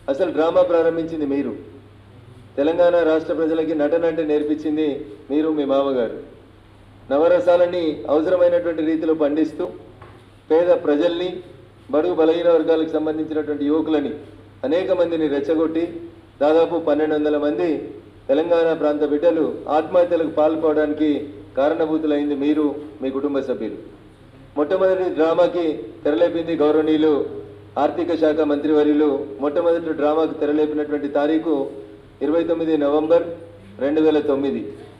అసలు డ్రామా ప్రారంభించింది మీరు తెలంగాణ రాష్ట్ర ప్రజలకి నటన అంటే నేర్పించింది మీరు మీ మామగారు నవరసాలని అవసరమైనటువంటి రీతిలో పండిస్తూ పేద ప్రజల్ని బడుగు బలహీన వర్గాలకు సంబంధించినటువంటి యువకులని అనేక మందిని రెచ్చగొట్టి దాదాపు పన్నెండు వందల మంది తెలంగాణ ప్రాంత బిడ్డలు ఆత్మహత్యలకు పాల్పోవడానికి కారణభూతులైంది మీరు మీ కుటుంబ సభ్యులు మొట్టమొదటి డ్రామాకి తెరలేపింది గౌరవనీయులు ఆర్థిక శాఖ మంత్రివర్యులు మొట్టమొదటి డ్రామాకు తెరలేపినటువంటి తారీఖు ఇరవై తొమ్మిది నవంబర్ రెండు వేల తొమ్మిది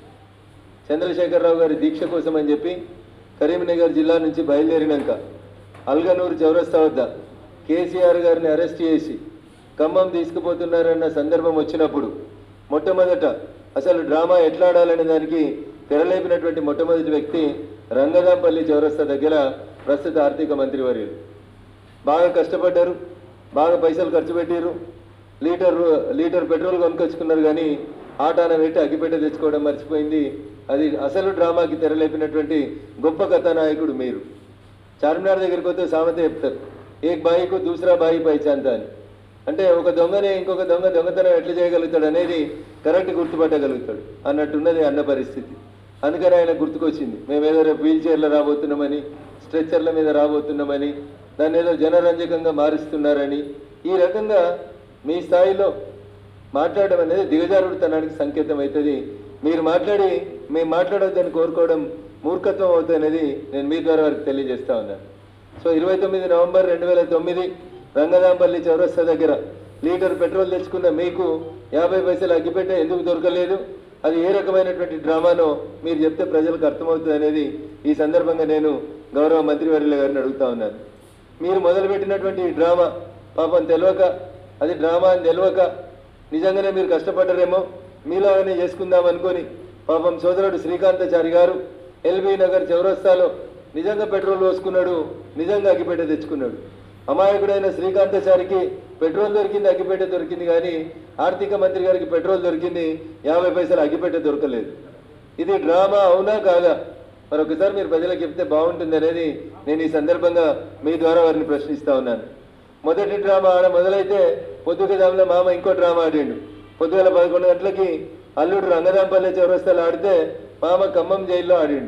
చంద్రశేఖరరావు గారి దీక్ష కోసం అని చెప్పి కరీంనగర్ జిల్లా నుంచి బయలుదేరినాక అల్గనూరు చౌరస్తా వద్ద కేసీఆర్ గారిని అరెస్ట్ చేసి ఖమ్మం తీసుకుపోతున్నారన్న సందర్భం వచ్చినప్పుడు మొట్టమొదట అసలు డ్రామా ఎట్లా ఆడాలనే దానికి తెరలేపినటువంటి మొట్టమొదటి వ్యక్తి రంగదాంపల్లి చౌరస్తా దగ్గర ప్రస్తుత ఆర్థిక మంత్రివర్యులు బాగా కష్టపడ్డారు బాగా పైసలు ఖర్చు పెట్టారు లీటర్ లీటర్ పెట్రోల్ కొనుకొచ్చుకున్నారు కానీ ఆటాన పెట్టి అగ్గిపెట్ట తెచ్చుకోవడం మర్చిపోయింది అది అసలు డ్రామాకి తెరలేపినటువంటి గొప్ప కథానాయకుడు మీరు చార్మినార్ దగ్గరికి వస్తే సామెత చెప్తారు ఏక్ బాయికు దూసరా బాయి పైచాంత అని అంటే ఒక దొంగనే ఇంకొక దొంగ దొంగతనం ఎట్లా చేయగలుగుతాడు అనేది కరెక్ట్ గుర్తుపట్టగలుగుతాడు అన్నట్టున్నది అన్న పరిస్థితి అందుకని ఆయన గుర్తుకొచ్చింది మేము ఏదో రేపు వీల్ చైర్లో రాబోతున్నామని స్ట్రెచ్చర్ల మీద రాబోతున్నామని దాన్ని ఏదో జనరంజకంగా మారుస్తున్నారని ఈ రకంగా మీ స్థాయిలో మాట్లాడడం అనేది దిగజారుడుతనానికి సంకేతం అవుతుంది మీరు మాట్లాడి మేము మాట్లాడొద్దని కోరుకోవడం మూర్ఖత్వం అవుతుంది అనేది నేను మీ ద్వారా వారికి తెలియజేస్తా ఉన్నాను సో ఇరవై తొమ్మిది నవంబర్ రెండు వేల తొమ్మిది రంగదాంపల్లి చౌరస్తా దగ్గర లీటర్ పెట్రోల్ తెచ్చుకున్న మీకు యాభై పైసలు అగ్గిపెట్టే ఎందుకు దొరకలేదు అది ఏ రకమైనటువంటి డ్రామానో మీరు చెప్తే ప్రజలకు అర్థమవుతుంది అనేది ఈ సందర్భంగా నేను గౌరవ మంత్రివర్యుల గారిని అడుగుతా ఉన్నాను మీరు మొదలుపెట్టినటువంటి ఈ డ్రామా పాపం తెలియక అది డ్రామా అని తెలియక నిజంగానే మీరు కష్టపడ్డారేమో మీలాగానే చేసుకుందాం అనుకొని పాపం సోదరుడు శ్రీకాంతాచారి గారు ఎల్బీ నగర్ చౌరస్తాలో నిజంగా పెట్రోల్ పోసుకున్నాడు నిజంగా అగ్గిపేట తెచ్చుకున్నాడు అమాయకుడైన శ్రీకాంతాచారికి పెట్రోల్ దొరికింది అగ్గిపేట దొరికింది కానీ ఆర్థిక మంత్రి గారికి పెట్రోల్ దొరికింది యాభై పైసలు అగ్గిపేట దొరకలేదు ఇది డ్రామా అవునా కాదా మరొకసారి మీరు ప్రజలకు చెప్తే బాగుంటుంది అనేది నేను ఈ సందర్భంగా మీ ద్వారా వారిని ప్రశ్నిస్తా ఉన్నాను మొదటి డ్రామా ఆడ మొదలైతే పొద్దుకి దామిలో మామ ఇంకో డ్రామా ఆడిండు పొద్దుగల పదకొండు గంటలకి అల్లుడు రంగదాంపల్లి చౌరస్తాలో ఆడితే మామ ఖమ్మం జైల్లో ఆడిండు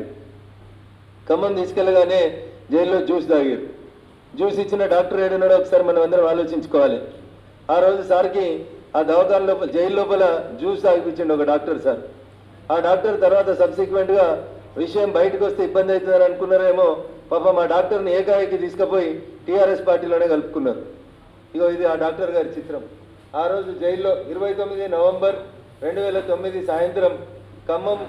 ఖమ్మం తీసుకెళ్ళగానే జైల్లో జ్యూస్ తాగారు జ్యూస్ ఇచ్చిన డాక్టర్ ఏడున్నాడో ఒకసారి మనం అందరం ఆలోచించుకోవాలి ఆ రోజు సార్కి ఆ దవాఖాన లోపల జైలు లోపల జ్యూస్ తాగిపించండి ఒక డాక్టర్ సార్ ఆ డాక్టర్ తర్వాత సబ్సిక్వెంట్గా విషయం బయటకు వస్తే ఇబ్బంది అవుతుందని అనుకున్నారేమో పాపం ఆ డాక్టర్ని ఏకాఏకి తీసుకుపోయి టీఆర్ఎస్ పార్టీలోనే కలుపుకున్నారు ఇగో ఇది ఆ డాక్టర్ గారి చిత్రం ఆ రోజు జైల్లో ఇరవై తొమ్మిది నవంబర్ రెండు వేల తొమ్మిది సాయంత్రం ఖమ్మం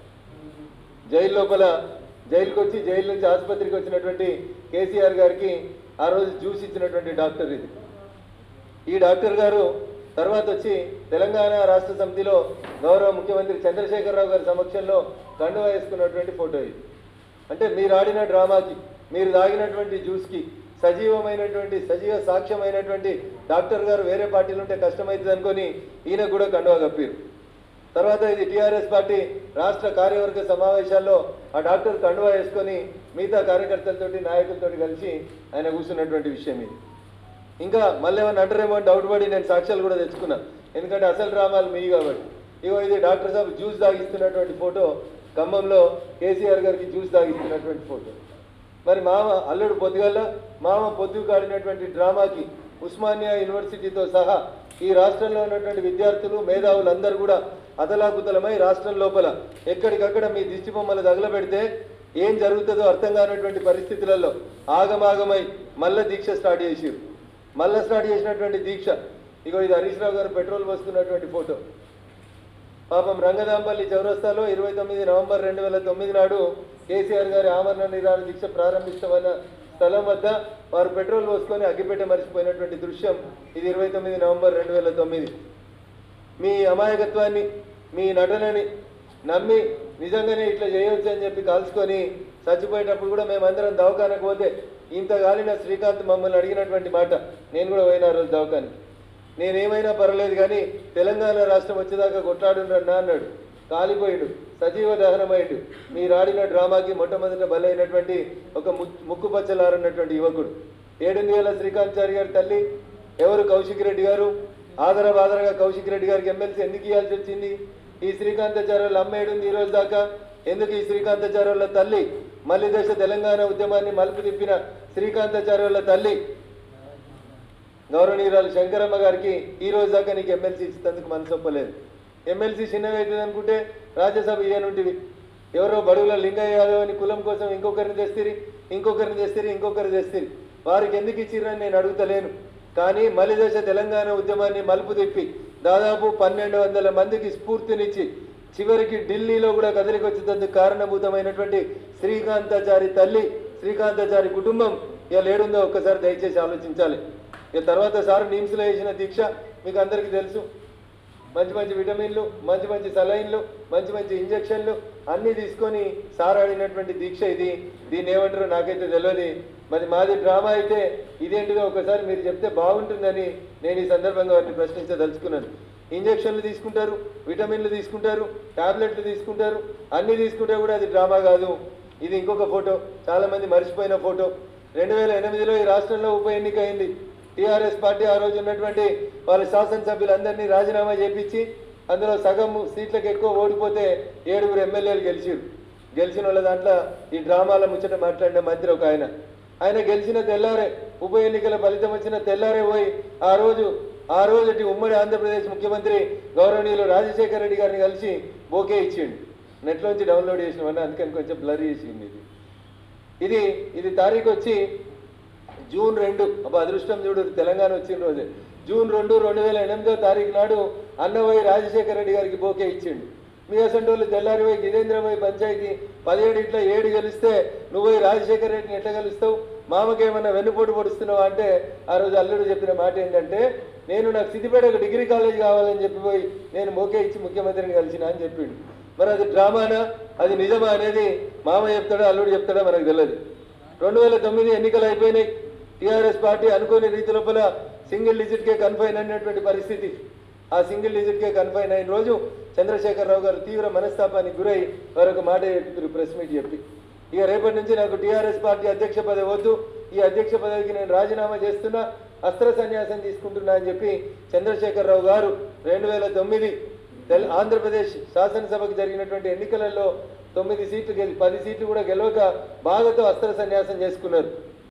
జైలు లోపల జైలుకి వచ్చి జైలు నుంచి ఆసుపత్రికి వచ్చినటువంటి కేసీఆర్ గారికి ఆ రోజు జ్యూస్ ఇచ్చినటువంటి డాక్టర్ ఇది ఈ డాక్టర్ గారు తర్వాత వచ్చి తెలంగాణ రాష్ట్ర సమితిలో గౌరవ ముఖ్యమంత్రి చంద్రశేఖరరావు గారి సమక్షంలో కండువా వేసుకున్నటువంటి ఫోటో ఇది అంటే మీరు ఆడిన డ్రామాకి మీరు తాగినటువంటి జ్యూస్కి సజీవమైనటువంటి సజీవ సాక్ష్యమైనటువంటి డాక్టర్ గారు వేరే పార్టీలు ఉంటే కష్టమవుతుంది అనుకొని ఈయన కూడా కండువా కప్పారు తర్వాత ఇది టీఆర్ఎస్ పార్టీ రాష్ట్ర కార్యవర్గ సమావేశాల్లో ఆ డాక్టర్ కండువా వేసుకొని మిగతా కార్యకర్తలతోటి నాయకులతోటి కలిసి ఆయన కూర్చున్నటువంటి విషయం ఇది ఇంకా మళ్ళీ ఏమన్నా అంటారేమో అని డౌట్ పడి నేను సాక్ష్యాలు కూడా తెచ్చుకున్నా ఎందుకంటే అసలు డ్రామాలు మీ కాబట్టి ఇగో ఇది డాక్టర్ సాబ్ జ్యూస్ తాగిస్తున్నటువంటి ఫోటో ఖమ్మంలో కేసీఆర్ గారికి జ్యూస్ తాగిస్తున్నటువంటి ఫోటో మరి మామ అల్లుడు పొద్దుగల్ల మామ పొద్దుకు ఆడినటువంటి డ్రామాకి ఉస్మానియా యూనివర్సిటీతో సహా ఈ రాష్ట్రంలో ఉన్నటువంటి విద్యార్థులు మేధావులందరూ కూడా అతలాకుతలమై రాష్ట్రం లోపల ఎక్కడికక్కడ మీ దిష్టి బొమ్మలు తగలబెడితే ఏం జరుగుతుందో అర్థం కానటువంటి పరిస్థితులలో ఆగమాగమై మల్ల దీక్ష స్టార్ట్ చేసిరు మళ్ళా స్టార్ట్ చేసినటువంటి దీక్ష ఇగో ఇది హరీష్ రావు గారు పెట్రోల్ పోసుకున్నటువంటి ఫోటో పాపం రంగదాంపల్లి చౌరస్తాలో ఇరవై తొమ్మిది నవంబర్ రెండు వేల తొమ్మిది నాడు కేసీఆర్ గారి ఆమరణ నిరాహార దీక్ష ప్రారంభిస్తామన్న స్థలం వద్ద వారు పెట్రోల్ పోసుకొని అగ్గిపెట్ట మరిచిపోయినటువంటి దృశ్యం ఇది ఇరవై తొమ్మిది నవంబర్ రెండు వేల తొమ్మిది మీ అమాయకత్వాన్ని మీ నటనని నమ్మి నిజంగానే ఇట్లా చేయొచ్చు అని చెప్పి కాల్చుకొని చచ్చిపోయేటప్పుడు కూడా మేమందరం దవాఖానకు పోతే ఇంత గాలిన శ్రీకాంత్ మమ్మల్ని అడిగినటువంటి మాట నేను కూడా పోయిన ఆ రోజు దవాఖానకి నేనేమైనా పర్లేదు కానీ తెలంగాణ రాష్ట్రం వచ్చేదాకా కొట్లాడుండ్రన్నా అన్నాడు కాలిపోయాడు సజీవ దహనమయ్యాడు మీరు ఆడిన డ్రామాకి మొట్టమొదట బలైనటువంటి ఒక ము- ముక్కు పచ్చలారన్నటువంటి యువకుడు ఏడుందేళ్ల శ్రీకాంత్ చారి గారి తల్లి ఎవరు కౌశిక్ రెడ్డి గారు ఆదర బాదరగా కౌశిక్ రెడ్డి గారికి ఎమ్మెల్సీ ఎందుకు ఇవ్వాల్సి వచ్చింది ఈ శ్రీకాంతాచార్యుల అమ్మేడుంది ఈ రోజు దాకా ఎందుకు ఈ శ్రీకాంతాచార్యుల తల్లి మళ్ళీ దశ తెలంగాణ ఉద్యమాన్ని మలుపు తిప్పిన శ్రీకాంతాచార్యుల తల్లి గౌరవనీయురాలు శంకరమ్మ గారికి ఈ రోజు దాకా నీకు ఎమ్మెల్సీ ఇచ్చినందుకు మనసు ఒప్పలేదు ఎమ్మెల్సీ చిన్నగా అవుతుంది అనుకుంటే రాజ్యసభ ఇయ్యనుంటివి ఎవరో బడుగుల లింగయ్య యాదవ్ అని కులం కోసం ఇంకొకరిని తెస్తిరి ఇంకొకరిని తెస్తిరి ఇంకొకరు తెస్తిరి వారికి ఎందుకు ఇచ్చిరని నేను అడుగుతలేను కానీ మలిదశ తెలంగాణ ఉద్యమాన్ని మలుపు తిప్పి దాదాపు పన్నెండు వందల మందికి స్ఫూర్తినిచ్చి చివరికి ఢిల్లీలో కూడా కదలికి వచ్చేందుకు కారణభూతమైనటువంటి శ్రీకాంతాచారి తల్లి శ్రీకాంతాచారి కుటుంబం ఇలా ఏడుందో ఒక్కసారి దయచేసి ఆలోచించాలి ఇక తర్వాత సార్ నిమ్స్లో వేసిన దీక్ష మీకు అందరికీ తెలుసు మంచి మంచి విటమిన్లు మంచి మంచి సలైన్లు మంచి మంచి ఇంజక్షన్లు అన్నీ తీసుకొని సార్ ఆడినటువంటి దీక్ష ఇది దీన్ని ఏమంటారో నాకైతే తెలియదు మరి మాది డ్రామా అయితే ఇదేంటిదో ఒకసారి మీరు చెప్తే బాగుంటుందని నేను ఈ సందర్భంగా వారిని ప్రశ్నించదలుచుకున్నాను ఇంజక్షన్లు తీసుకుంటారు విటమిన్లు తీసుకుంటారు టాబ్లెట్లు తీసుకుంటారు అన్నీ తీసుకుంటే కూడా అది డ్రామా కాదు ఇది ఇంకొక ఫోటో చాలా మంది మర్చిపోయిన ఫోటో రెండు వేల ఎనిమిదిలో ఈ రాష్ట్రంలో ఉప ఎన్నిక అయింది టీఆర్ఎస్ పార్టీ ఆ రోజు ఉన్నటువంటి వాళ్ళ శాసనసభ్యులందరినీ రాజీనామా చేపించి అందులో సగం సీట్లకు ఎక్కువ ఓడిపోతే ఏడుగురు ఎమ్మెల్యేలు గెలిచారు గెలిచిన వాళ్ళ దాంట్లో ఈ డ్రామాల ముచ్చట మాట్లాడిన మంత్రి ఒక ఆయన ఆయన గెలిచిన తెల్లారే ఉప ఎన్నికల ఫలితం వచ్చిన తెల్లారే పోయి ఆ రోజు ఆ రోజుటి ఉమ్మడి ఆంధ్రప్రదేశ్ ముఖ్యమంత్రి గౌరవనీయులు రాజశేఖర రెడ్డి గారిని కలిసి బోకే ఇచ్చిండు నెట్లోంచి డౌన్లోడ్ చేసినవన్నీ అందుకని కొంచెం బ్లర్ చేసింది ఇది ఇది ఇది తారీఖు వచ్చి జూన్ రెండు అబ్బా అదృష్టం చూడు తెలంగాణ వచ్చిన రోజే జూన్ రెండు రెండు వేల ఎనిమిదో తారీఖు నాడు అన్నవయ్య రాజశేఖర రెడ్డి గారికి బోకే ఇచ్చిండు మీ అసంటోళ్ళు తెల్లారిపోయి గిదేంద్రపోయి పంచాయతీ పదిహేడు ఇట్లా ఏడు గెలిస్తే నువ్వు పోయి రాజశేఖర రెడ్డిని ఎట్లా గెలుస్తావు మామకేమన్నా వెన్నుపోటు పొడుస్తున్నావు అంటే ఆ రోజు అల్లుడు చెప్పిన మాట ఏంటంటే నేను నాకు సిద్దిపేటకు డిగ్రీ కాలేజ్ కావాలని చెప్పిపోయి నేను మోకే ఇచ్చి ముఖ్యమంత్రిని కలిసిన అని చెప్పిండు మరి అది డ్రామానా అది నిజమా అనేది మామ చెప్తాడా అల్లుడు చెప్తాడా మనకు తెలియదు రెండు వేల తొమ్మిది ఎన్నికలు అయిపోయినాయి టీఆర్ఎస్ పార్టీ అనుకోని రీతి లోపల సింగిల్ డిజిట్కే కన్ఫైన్ అయినటువంటి పరిస్థితి ఆ సింగిల్ డిజిట్కే కన్ఫైన్ అయిన రోజు చంద్రశేఖరరావు గారు తీవ్ర మనస్తాపానికి గురై మరొక మాట చెప్పారు ప్రెస్ మీట్ చెప్పి ఇక రేపటి నుంచి నాకు టీఆర్ఎస్ పార్టీ అధ్యక్ష పదవి వద్దు ఈ అధ్యక్ష పదవికి నేను రాజీనామా చేస్తున్నా అస్త్ర సన్యాసం తీసుకుంటున్నా అని చెప్పి చంద్రశేఖరరావు గారు రెండు వేల తొమ్మిది తెల ఆంధ్రప్రదేశ్ శాసనసభకు జరిగినటువంటి ఎన్నికలలో తొమ్మిది సీట్లు గెలి పది సీట్లు కూడా గెలవక బాధతో అస్త్ర సన్యాసం చేసుకున్నారు